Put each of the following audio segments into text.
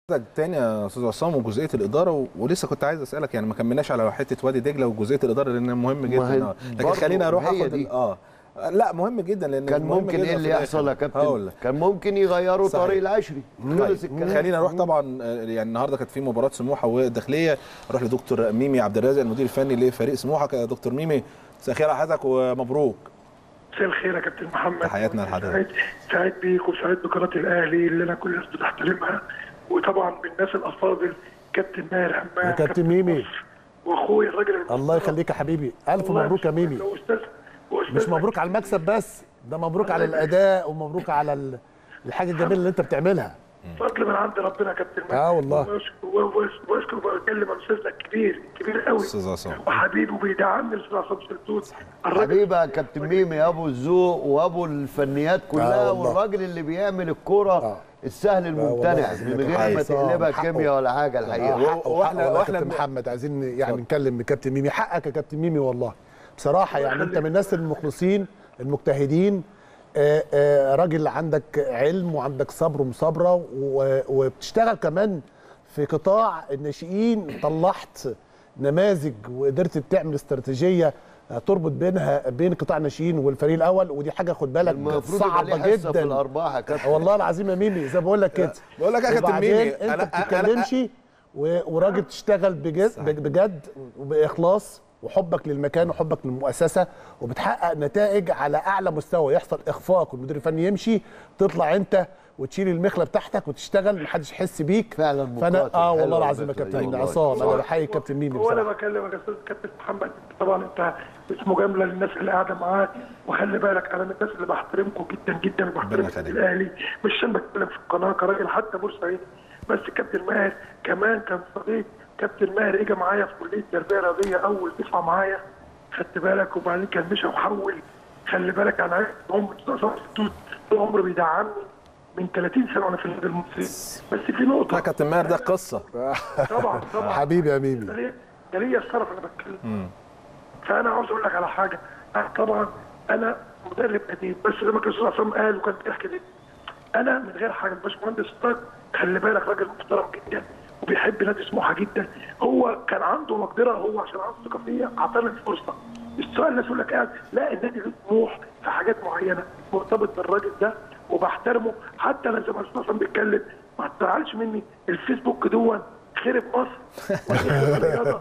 تاني يا استاذ عصام وجزئيه الاداره و... ولسه كنت عايز اسالك يعني ما كملناش على حته وادي دجله وجزئيه الاداره لان مهم ما جدا هي آه. لكن برضه خليني اروح هي اخد دي. ال- اه لا مهم جدا لان كان مهم ممكن جداً ايه في اللي الآخر. يحصل يا هقول كابتن لك كان ممكن يغيروا صحيح. طريق العشري خلص الكلام خلينا نروح طبعا آه، يعني النهارده كانت في مباراه سموحه والداخليه اروح لدكتور ميمي عبد الرازق المدير الفني لفريق سموحه يا دكتور ميمي مساء الخير على حضرتك ومبروك مساء الخير يا كابتن محمد تحياتنا لحضرتك. سعيد سعيد بيك وسعيد بقناه الاهلي اللي انا كل الناس بتحترمها وطبعا بالناس الافاضل كابتن ماهر همام يا كابتن ميمي. مصر، واخوي الراجل المحترم. الله يخليك يا حبيبي الف والله مبروك يا ميمي وأستاذ وأستاذ مش مبروك على المكسب بس ده مبروك على الاداء ومبروك على ال- الحاجه الجميله اللي انت بتعملها فضل من عند ربنا يا كابتن ماهر. آه والله. وأشكر- وأشكر وأشكر وبكلم استاذنا الكبير الكبير قوي استاذ عصام وحبيبي وبيدعمني الاستاذ عصام شلتوت الراجل حبيبي يا كابتن ميمي ابو الذوق وابو الفنيات كلها آه والله. والراجل اللي بيعمل الكوره آه. السهل والله الممتنع العظيم من يا غير ما كابتن تقلبها حقه. كيمياء ولا حاجه الحقيقه آه، حقه وإحنا- حقه والله وإحنا- كابتن محمد عايزين يعني نتكلم بكابتن ميمي حقك يا كابتن ميمي والله بصراحه يعني انت من الناس المخلصين المجتهدين آه، آه، راجل عندك علم وعندك صبر ومصابره و- وبتشتغل كمان في قطاع الناشئين طلعت نماذج وقدرت تعمل استراتيجيه آه، تربط بينها بين قطاع الناشئين والفريق الاول ودي حاجه خد بالك المفروض يبقى ليه صعبه حصه في جدا الارباح يا كابتن والله العظيم يا ميمي زي ما بقول لك كده بقول لك يا كابتن وبعدين ميمي، انت أنا- ما أنا- بتتكلمش و- وراجل تشتغل بجد بجد وباخلاص وحبك للمكان وحبك للمؤسسه وبتحقق نتائج على اعلى مستوى يحصل اخفاق والمدير الفني يمشي تطلع انت وتشيل المخله بتاعتك وتشتغل محدش يحس بيك فعلا فانا مقاتل. اه والله حلوة العظيم يا الفكرة دي كابتن والله. عصام انا بحيي الكابتن ميمي وانا بصراحه بكلمك يا استاذ كابتن محمد طبعا انت مش مجامله للناس اللي قاعده معاك وخلي بالك انا من الناس اللي بحترمكم جدا جدا وبحترم يخليك. الاهلي مش عشان بتكلم في القناه كراجل حتى بورسعيد بس كابتن ماهر كمان كان صديق كابتن ماهر اجى معايا في كليه التربيه الرياضيه اول دفعه معايا خدت بالك وبعدين كان مشى وحول خلي بالك انا عارف عمر طول عمره بيدعمني من 30 سنه وانا في النادي المصري بس في لا نقطه كابتن ماهر ده قصه طبعا طبعا حبيبي يا ده ميمي ليا ده ليا الشرف انا بتكلم فانا عاوز اقول لك على حاجه أنا طبعا انا مدرب قديم بس زي ما كان الاستاذ عصام قال وكان بيحكي دي انا من غير حاجه الباشمهندس طارق خلي بالك راجل محترم جدا وبيحب نادي سموحه جدا هو كان عنده مقدره هو عشان عنده ثقه فيا اعطاني الفرصه السؤال الناس يقول لك قاعد لا النادي له طموح في حاجات معينه مرتبط بالراجل ده وبحترمه حتى انا زي ما الاستاذ عصام بيتكلم ما تزعلش مني الفيسبوك دون خرب مصر والرياضة.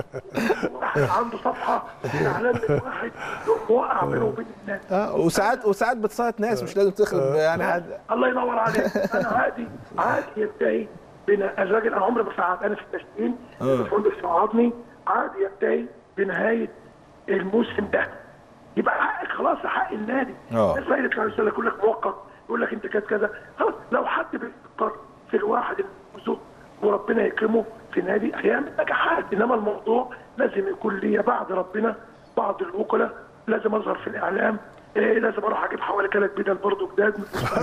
واحد عنده صفحه اعلان من واحد يقوم موقع بينه وبين الناس آه وساعات وساعات بتصيط ناس مش لازم تخرب يعني حد الله ينور عليك انا عادي عادي ينتهي بين الراجل انا عمري ما ساعدت انا في التسجيل الباشمهندس ساعدني عادي ينتهي بنهايه الموسم ده يبقى حقك خلاص حق النادي آه. الناس بقى يطلع يقول لك يقول لك مؤقت يقول لك انت كذا كذا خلاص لو حد بيفكر في الواحد اللي يفوزه وربنا يكرمه في نادي هيعمل نجاحات انما الموضوع لازم يكون ليا بعد ربنا بعض الوكلاء لازم اظهر في الاعلام إيه لازم اروح اجيب حوالي ثلاث بدل برضه جداد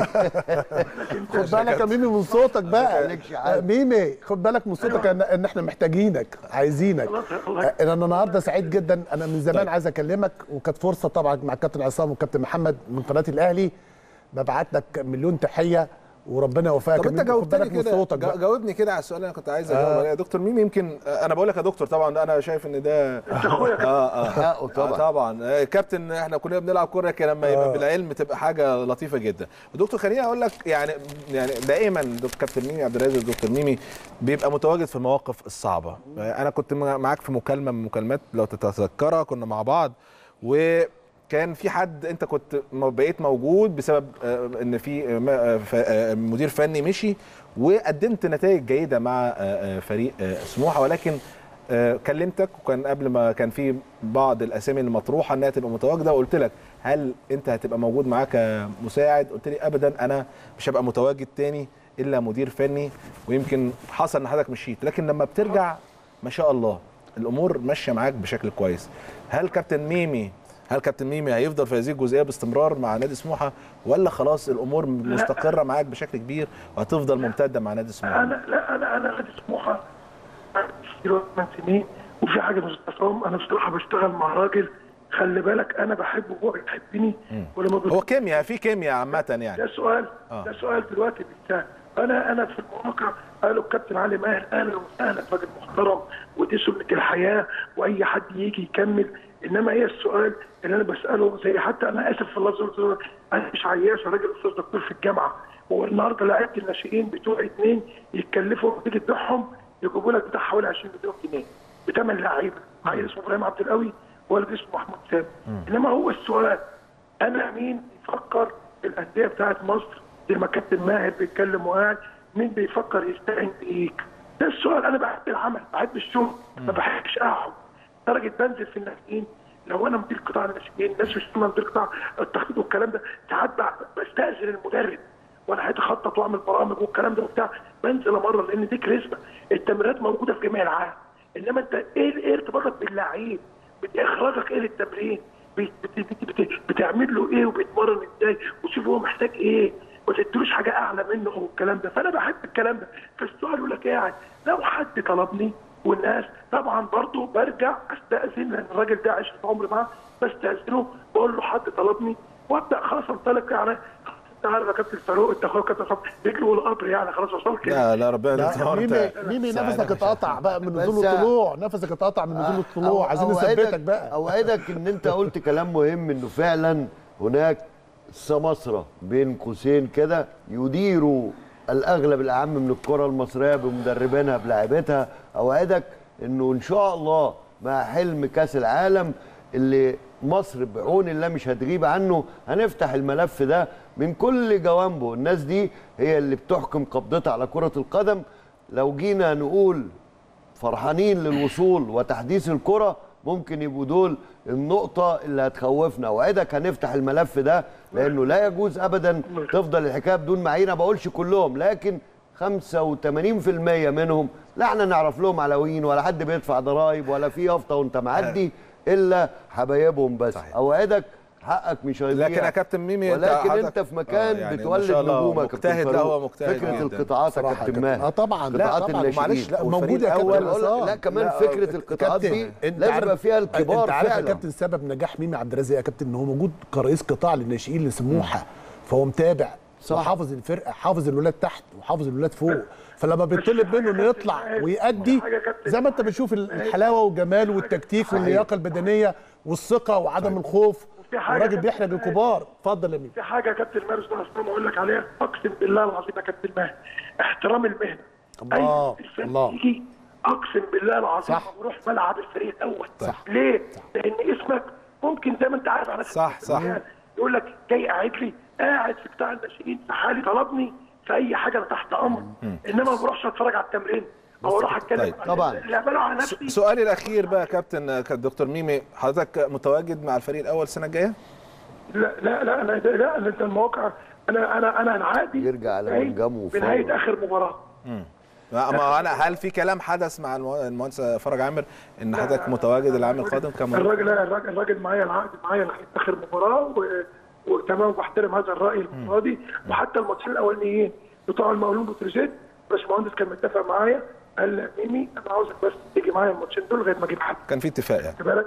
لكن خد بالك يا ميمي من صوتك بقى خليكش عارف. ميمي خد بالك من صوتك ان إن احنا محتاجينك عايزينك الله- الله- انا النهارده سعيد جدا انا من زمان عايز اكلمك وكانت فرصه طبعا مع الكابتن عصام والكابتن محمد من قناه الاهلي ببعت لك مليون تحيه وربنا يوفقك طب يا انت ميمي. خد جاوبتني بالك من كده صوتك جا- بقى. جاوبني كده على السؤال اللي انا كنت عايز اجاوب عليه يا دكتور ميمي يمكن انا بقول لك يا دكتور طبعا انا شايف ان ده اخويا اه اه حقه طبعا. آه طبعا آه، كابتن احنا كنا بنلعب كوره لكن لما يبقى بالعلم تبقى حاجه لطيفه جدا دكتور خليني اقول لك يعني يعني دائما دكتور كابتن ميمي عبد الرازق دكتور ميمي بيبقى متواجد في المواقف الصعبه آه، انا كنت مع- معاك في مكالمه من المكالمات لو تتذكرها كنا مع بعض وكان في حد انت كنت م- بقيت موجود بسبب آه، ان في آه، ما- آه، ف- آه، مدير فني مشي وقدمت نتائج جيده مع آه، آه، فريق آه، سموحه ولكن آه، كلمتك وكان قبل ما كان في بعض الاسامي المطروحه انها تبقى متواجده وقلت لك هل انت هتبقى موجود معاك كمساعد قلت لي ابدا انا مش هبقى متواجد تاني الا مدير فني ويمكن حصل ان حضرتك مشيت لكن لما بترجع ما شاء الله الامور ماشيه معاك بشكل كويس هل كابتن ميمي هل كابتن ميمي هيفضل في هذه الجزئيه باستمرار مع نادي سموحه ولا خلاص الامور مستقره معاك بشكل كبير وهتفضل ممتده مع نادي سموحه انا لا انا انا نادي سموحه من سنين وفي حاجه مش عصام انا بصراحه بشتغل مع راجل خلي بالك انا بحبه وهو بيحبني ولما بس- هو كيمياء في كيمياء عامه يعني ده سؤال آه. ده سؤال دلوقتي بالسهل انا انا في المواقع قالوا الكابتن علي ماهر اهلا وسهلا راجل محترم ودي سنه الحياه واي حد يجي يكمل انما هي السؤال اللي انا بساله زي حتى انا اسف في اللفظ قلت له انا مش عياش أنا راجل استاذ دكتور في الجامعه هو النهارده لعيبه الناشئين بتوع اثنين يتكلفوا تيجي تبيعهم يجيبوا لك بتاع حوالي 20 مليون جنيه بثمن لعيبه عيل اسمه ابراهيم عبد القوي ولد اسمه محمود سامي انما هو السؤال انا مين يفكر في الانديه بتاعت مصر زي ما كابتن ماهر بيتكلم وقاعد مين بيفكر يستعين بايك ده السؤال انا بحب العمل بحب الشغل ما بحبش اقعد درجه بنزل في الناشئين لو انا مدير قطاع الناشئين الناس مش فاهمه مدير قطاع التخطيط والكلام ده ساعات ب- بستاذن المدرب وانا هتخطط واعمل برامج والكلام ده وبتاع بنزل امرن لان دي كاريزما التمرينات موجوده في جميع العالم انما انت ايه ايه ارتباطك باللعيب بت- اخراجك ايه للتمرين بت- بت- بت- بت- بتعمل له ايه وبيتمرن ازاي وتشوف هو محتاج ايه ما تديلوش حاجه اعلى منه او الكلام ده فانا بحب الكلام ده فالسؤال يقول لك قاعد لو حد طلبني والناس طبعا برضو برجع استاذن لان الراجل ده عشت عمري معاه بستاذنه بقول له حد طلبني وابدا خلاص انطلق يعني انت عارف يا كابتن فاروق انت اخويا كابتن صبحي رجله والقطر يعني خلاص وصلت كده لا لا ربنا لا يديك ميمي النهارده ميمي سعادة نفسك مش- اتقطع بقى من نزول بس- الطلوع نفسك اتقطع من نزول الطلوع أو- عايزين أوعدك- نثبتك بقى اوعدك ان انت قلت كلام مهم انه فعلا هناك سماسرة بين قوسين كده يديروا الاغلب الاعم من الكره المصريه بمدربينها بلاعبتها اوعدك انه ان شاء الله مع حلم كاس العالم اللي مصر بعون الله مش هتغيب عنه هنفتح الملف ده من كل جوانبه الناس دي هي اللي بتحكم قبضتها على كره القدم لو جينا نقول فرحانين للوصول وتحديث الكرة ممكن يبقوا دول النقطة اللي هتخوفنا اوعدك هنفتح الملف ده لأنه لا يجوز أبدا تفضل الحكاية بدون معايير ما بقولش كلهم لكن 85% منهم لا احنا نعرف لهم علاوين ولا حد بيدفع ضرائب ولا في يافطة وانت معدي إلا حبايبهم بس صحيح. اوعدك حقك مش هيضيع لكن يا كابتن ميمي انت ولكن حضرتك- انت في مكان آه، يعني ما بتولد شاء الله نجومك يا كابتن مجتهد لا فاروق. هو مجتهد فكرة جداً. القطاعات يا صراحة كابتن كابتن. ماهر اه طبعا لا قطاعات طبعا الناشئين. معلش لا موجود والفريق يا كابتن الاول بقول لك عصام. لا كمان لا، فكره القطاعات كابتن، دي انت لازم عارف- يبقى فيها الكبار انت عارف يا فعلا كابتن سبب نجاح ميمي عبد الرازق يا كابتن ان هو موجود كرئيس قطاع للناشئين لسموحه فهو متابع صح. وحافظ الفرقه حافظ الولاد تحت وحافظ الولاد فوق فلما بيطلب منه انه يطلع ويأدي زي ما انت بتشوف الحلاوه والجمال والتكتيك واللياقه البدنيه والثقه وعدم الخوف وفي حاجة وراجل كابتن بيحرج ماهر. الكبار اتفضل يا ميمي في حاجه يا كابتن مارس ده اصلا اقول لك عليها اقسم بالله العظيم يا كابتن ماهر احترام المهنه الله، أي إنسان الله. يجي اقسم بالله العظيم صح. بروح ملعب الفريق الاول صح. ليه؟ لان اسمك ممكن زي ما انت عارف على صح، صح. يقول لك جاي قاعد لي قاعد في بتاع الناشئين في حالي طلبني في اي حاجه انا تحت امر انما ما بروحش اتفرج على التمرين او اروح اتكلم طيب. عن طبعاً. اللي اعمله على نفسي سؤالي الاخير بقى يا كابتن كدكتور ميمي حضرتك متواجد مع الفريق الاول السنه الجايه؟ لا لا لا انا لا انا ده المواقع انا انا انا عادي يرجع على جاي منجمه وفوق. بنهايه اخر مباراه ما ما انا هل في كلام حدث مع المه- المهندس فرج عامر ان حضرتك متواجد العام القادم كم الراجل لا الراجل الراجل معايا العقد معايا لحد اخر مباراه و... وتمام بحترم هذا الراي المره دي وحتى الماتشين الاولانيين بتوع المقاولون بتروجيت باشمهندس كان متفق معايا قال لي يا ميمي انا عاوزك بس تيجي معايا الماتشين دول لغايه ما اجيب حد كان في اتفاق يعني خد بالك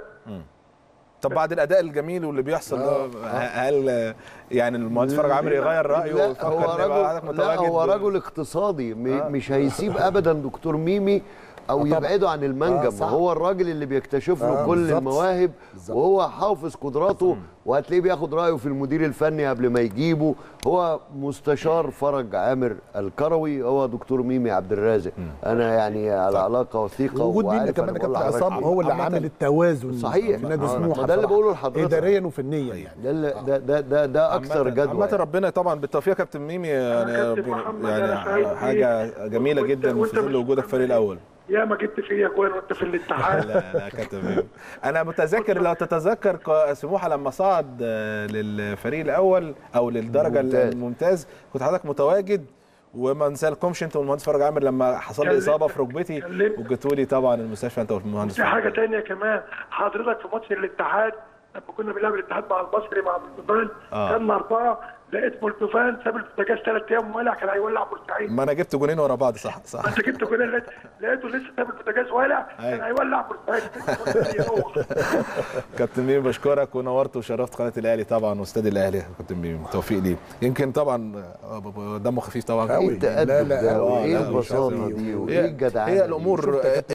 طب بعد الاداء الجميل واللي بيحصل ده هل يعني المهندس فرج عامر يغير رايه لا ويفكر هو إن يبقى حضرتك رجل لا هو متواجد رجل اقتصادي م- مش هيسيب ابدا دكتور ميمي او طبعا. يبعده عن آه، المنجم صح. هو الراجل اللي بيكتشف له آه، كل بالظبط. المواهب بالظبط. وهو حافظ قدراته وهتلاقيه بياخد رايه في المدير الفني قبل ما يجيبه هو مستشار فرج عامر الكروي هو دكتور ميمي عبد الرازق انا يعني على علاقه وثيقه وجود ميمي وعارف كمان أنا يا بقول كابتن لحضرتك عصام هو اللي عامة- عامل التوازن صحيح. في نادي آه، سموحه ما ده اللي بصراحة. بقوله لحضرتك. اداريا وفنيا يعني ده اللي- ده ده ده, ده اكثر عامة- جدوى عامة يعني. ربنا طبعا بالتوفيق يا كابتن ميمي يعني كابتن محمد، أنا سعيد يعني حاجه بيك. جميله وأنت- جدا في وأنت ظل مش وجودك في الفريق الاول يا ما جبت فيا جوان وانت في الاتحاد لا لا كابتن ميمي انا متذكر لو تتذكر ق- سموحه لما صعد آه، للفريق الاول او للدرجه الممتاز. الممتاز كنت حضرتك متواجد وما انسالكمش انت والمهندس فرج عامر لما حصل لي كلمت- اصابه في ركبتي كلمت. وجيتوا لي طبعا المستشفى انت والمهندس في فرج حاجه عامر. تانية كمان حضرتك في ماتش الاتحاد لما كنا بنلعب الاتحاد مع البصري مع السودان آه. كان اربعه لقيت بولدوفان ساب البوتاجاز ثلاث ايام ولع كان هيولع بورسعيد ما انا جبت جونين ورا بعض صح صح انت جبت جول لقيت- لقيته لسه ساب البوتاجاز ولع كان أيوة. هيولع بورسعيد كابتن ميمي بشكرك ونورت وشرفت قناه الاهلي طبعا واستاد الاهلي يا كابتن ميمي توفيق ليه يمكن طبعا آه، دمه خفيف طبعا ايه أوي. التأدب لا، لا، ده آه، وايه لا، البساطه مش دي هي- وايه الجدعنه هي دي؟ الامور شفت يا آه، كابتن